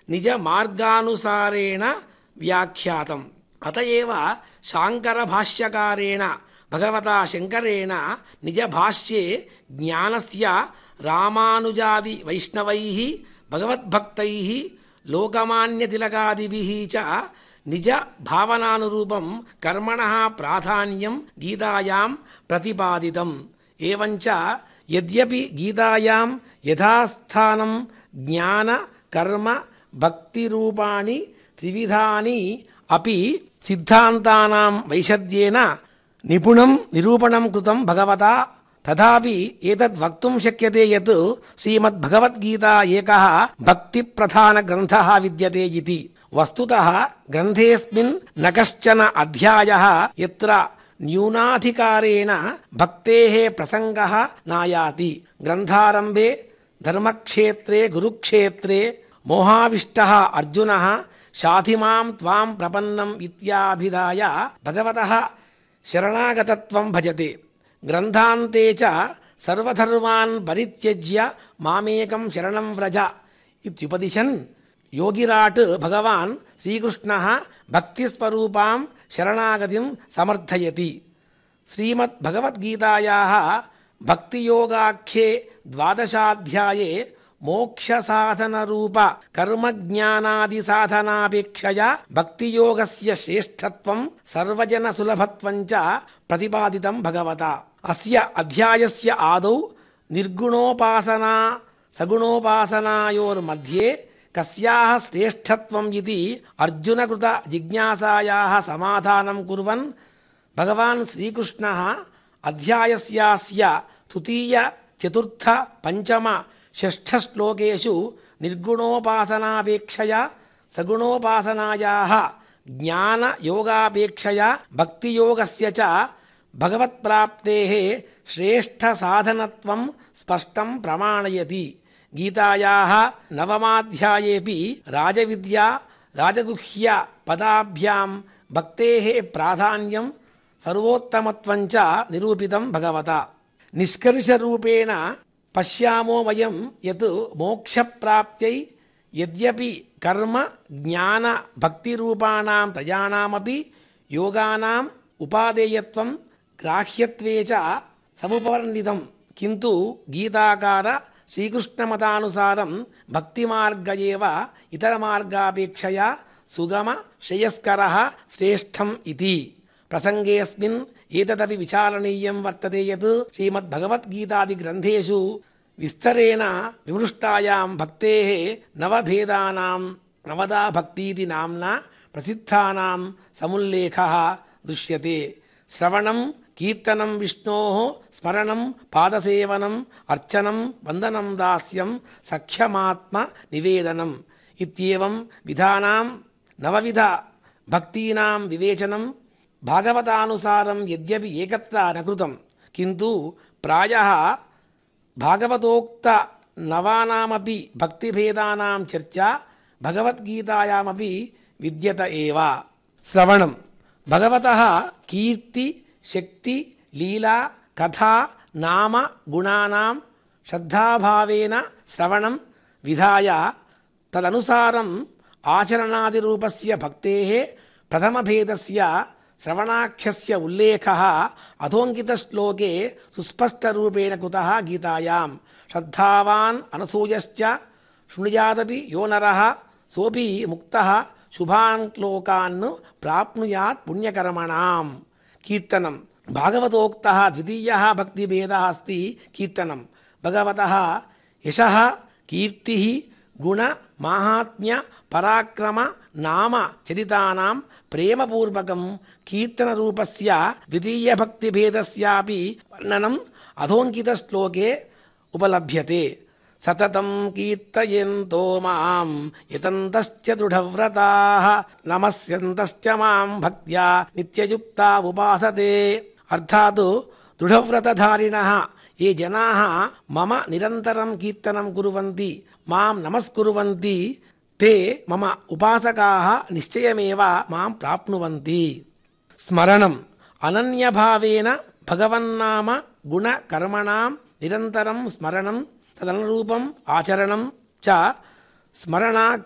నిజ మార్గానుసారేణ వ్యాఖ్యాతం అత ఏవ శాంకర భాష్యకారేణ భగవతా శంకరేణ నిజ భాష్యే జ్ఞానస్య రామానుజాది వైష్ణవైః భగవద్భక్తైః లోకమాన్యతిలకాదిభిः చ నిజ భావనానురూపం కర్మణः ప్రాధాన్యం గీతాయాం ప్రతిపాదితం ఏవంచ యద్యపి గీతాయాం యథాస్థానం జ్ఞాన కర్మ భక్తి రూపాణి త్రివిధాని అపి సిద్ధాంతానాం వైషద్యేన నిపుణం నిరూపణం కృతం భగవతా తథాపి ఏతద్ వక్తుం శక్యతే యత్ శ్రీమద్భగవద్గీతా ఏకः భక్తి ప్రధాన గ్రంథः విద్యతే ఇతి వస్తుతः గ్రంథేऽస్మిన్ న కశ్చన అధ్యాయः యత్ర న్యూనాధికారేణ భక్తేः ప్రసంగः నాయాతి గ్రంథారంభే ధర్మక్షేత్రే గురుక్షేత్రే మోహావిష్టः అర్జునः శాధిమాం త్వాం ప్రపన్నం ఇత్యాభిధాయ భగవతः శరణాగతత్వం భజతే గ్రంథాంతే చ సర్వధర్మాన్ పరిత్యజ్య మామేకం శరణం వ్రజ ఇత్యుపదిశన్ యోగిరాట్ భగవాన్ శ్రీకృష్ణ భక్తిస్వరూపాం శరణాగతిం సమర్థయతి శ్రీమద్భగవద్గీతాయాः భక్తియోగాఖ్యే ద్వాదశాధ్యాయే మోక్షసాధనరూప కర్మజ్ఞానాదిసాధనాపేక్షయా భక్తియోగస్య శ్రేష్ఠత్వం సర్వజన సులభత్వం చ ప్రతిపాదితం భగవతా అస్య అధ్యాయస్య ఆదౌ నిర్గుణోపాసనా సగుణోపాసనాయోర్मध्ये కస్యాः శ్రేష్ఠత్వం ఇది అర్జునకృత జిజ్ఞాసాయాः సమాధానం కుర్వన్ భగవాన్ శ్రీకృష్ణः అధ్యాయస్యాస్య తృతీయ చతుర్థ పంచమ షష్ఠ శ్లోకేషు నిర్గుణోపాసనాపేక్షయా సగుణోపాసనాయాः జ్ఞానయోగాపేక్షయా భక్తియోగస్య చ భగవత్ప్రాప్తేः శ్రేష్ఠసాధనత్వం స్పష్టం ప్రమాణయతి గీతాయాः నవమాధ్యాయేపి రాజవిద్యా రాజగుహ్య పదాభ్యాం భక్తేः ప్రాధాన్యం సర్వోత్తమత్వం చ నిరూపితం భగవతా నిష్కర్షరూపేణ పశ్యామో వయం యత్ మోక్షప్రాప్త్యై యద్యపి కర్మ జ్ఞాన భక్తిరూపాణాం త్రయాణామపి యోగానాం ఉపాదేయత్వం గ్రాహ్యత్వే చ సముపవర్ణితం కింటు గీతాకార శ్రీకృష్ణమతానుసారం భక్తిమార్గ ఏవ ఇతరమార్గాపేక్షయా సుగమ శ్రేయస్కర శ్రేష్టం ఇది ప్రసంగేऽస్మిన్ ఏతదపి విచారణీయం వర్తతే యత్ శ్రీమద్భగవద్గీతాదిగ్రంథేషు విస్తరేణ విమృష్టాయాం భక్తేः నవభేదానాం నవదా భక్తీతి నామ్నా ప్రసిద్ధానాం సముల్లేఖः దృశ్యతే శ్రవణం కీర్తనం విష్ణోः స్మరణం పాదసేవనం అర్చనం వందనం దాస్యం సఖ్యమాత్మ నివేదనం ఇత్యేవం విధానాం నవవిధ భక్తీనాం వివేచనం భాగవతానుసారం యద్యపి ఏకత్ర నకృతం కింటు ప్రాయः భాగవతోక్త నవానామపి భక్తిభేదానాం చర్చా భగవద్గీతాయామపి విద్యత ఏవ శ్రవణం భగవతः కీర్తి శక్తి లీలా కథా నామ గుణానాం శ్రద్ధాభావేన శ్రవణం విధాయ తదనుసారం ఆచరణాదిరూపస్య భక్తేः ప్రథమభేదస్య శ్రవణాఖ్యస్య ఉల్లేఖः అధోంకితశ్లోకే సుస్పష్టరూపేణ కుతः గీతాయాం శ్రద్ధావాన్ అనసూయశ్చ శృణుయాదపి యో నరः సోపి ముక్తः శుభాన్ లోకాన్ ప్రాప్నుయాత్ పుణ్యకర్మణాం కీర్తనం భాగవతోక్తः ద్వితీయः భక్తిభేదः अस्ति కీర్తనం భగవతः యశः కీర్తిः గుణ మాహాత్మ్య పరాక్రమ నామ చరితానాం ప్రేమపూర్వకం కీర్తన రూపస్య ద్వితీయ భక్తి భేదస్యాపి వర్ణనం అధోంకిత శ్లోకే ఉపలభ్యతే సతతం కీర్తయంతో మాం యతంతశ్చ దృఢవ్రతాః నమస్యంతశ్చ మాం భక్త్యా నిత్యయుక్తా ఉపాసతే అర్థాత్ దృఢవ్రతధారిణः ఏ జనాः మమ నిరంతరం కీర్తనం కుర్వంతి మాం నమస్కుర్వంతి తే మమ ఉపాసకాः నిశ్చయమేవ మాం ప్రాప్నువంతి స్మరణం అనన్యభావేన భగవన్నామ గుణ కర్మణాం నిరంతరం స్మరణం తదనురూపం ఆచరణం చ స్మరణా